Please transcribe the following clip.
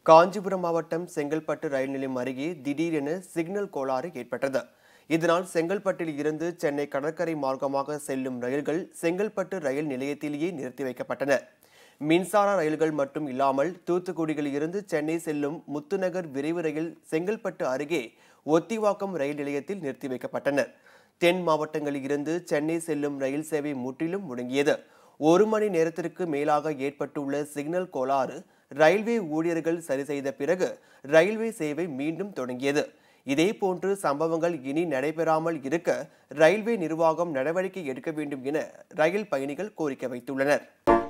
காஞ்சிபுரம் மாவட்டம் செங்கல்பட்டு ரயில் நிலையம் அருகே திடீரென சிக்னல் கோளாறு ஏற்பட்டது இதனால் செங்கல்பட்டில் இருந்து சென்னை கடற்கரை மார்க்கமாக செல்லும் ரயில்கள் செங்கல்பட்டு ரயில் நிலையத்திலேயே நிறுத்தி வைக்கப்பட்டன மின்சார ரயில்கள் மட்டும் இல்லாமல் தூத்துக்குடியில் இருந்து சென்னை செல்லும் முத்துநகர் விரைவு ரயில் செங்கல்பட்டு அருகே ஒத்திவாக்கம் ரயில் நிலையத்தில் நிறுத்தி வைக்கப்பட்டன தென் மாவட்டங்களில் இருந்து சென்னை செல்லும் ரயில் சேவை முற்றிலும் முடங்கியது ஒரு மணி நேரத்திற்கு மேலாக ஏற்பட்டுள்ள சிக்னல் கோளாறு ரயில்வே ஊழியர்கள் சரி செய்த பிறகு ரயில்வே சேவை மீண்டும் தொடங்கியது இதேபோன்று சம்பவங்கள் இனி நடைபெறாமல் இருக்க ரயில்வே நிர்வாகம் நடவடிக்கை எடுக்க வேண்டும் என ரயில் பயணிகள் கோரிக்கை வைத்துள்ளனர்